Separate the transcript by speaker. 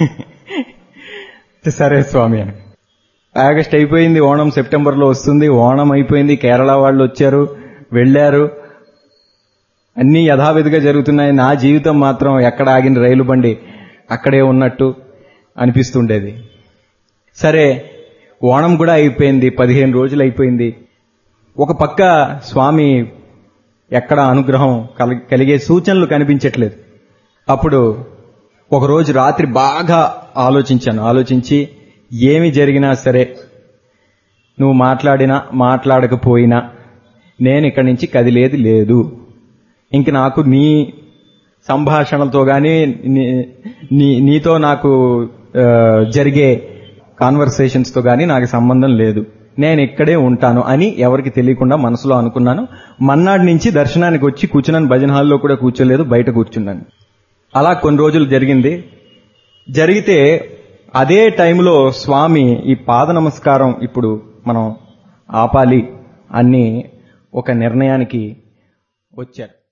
Speaker 1: సరే స్వామి అని ఆగస్ట్ అయిపోయింది ఓణం సెప్టెంబర్లో వస్తుంది ఓణం అయిపోయింది కేరళ వాళ్ళు వచ్చారు వెళ్ళారు అన్నీ యథావిధిగా జరుగుతున్నాయి నా జీవితం మాత్రం ఎక్కడ ఆగిన రైలు బండి అక్కడే ఉన్నట్టు అనిపిస్తుండేది సరే ఓణం కూడా అయిపోయింది పదిహేను రోజులు అయిపోయింది ఒక పక్క స్వామి ఎక్కడ అనుగ్రహం కల- కలిగే సూచనలు కనిపించట్లేదు అప్పుడు ఒకరోజు రాత్రి బాగా ఆలోచించాను ఆలోచించి ఏమి జరిగినా సరే నువ్వు మాట్లాడినా మాట్లాడకపోయినా నేను ఇక్కడి నుంచి కదిలేది లేదు ఇంక నాకు నీ సంభాషణలతో కానీ నీ నీతో నాకు ఆ, జరిగే కాన్వర్సేషన్స్తో కానీ నాకు సంబంధం లేదు నేను ఇక్కడే ఉంటాను అని ఎవరికి తెలియకుండా మనసులో అనుకున్నాను మన్నాడు నుంచి దర్శనానికి వచ్చి కూర్చున్నాను భజన హాల్లో కూడా కూర్చోలేదు బయట కూర్చున్నాను అలా కొన్ని రోజులు జరిగింది జరిగితే అదే టైంలో స్వామి ఈ పాద నమస్కారం ఇప్పుడు మనం ఆపాలి అని ఒక నిర్ణయానికి వచ్చారు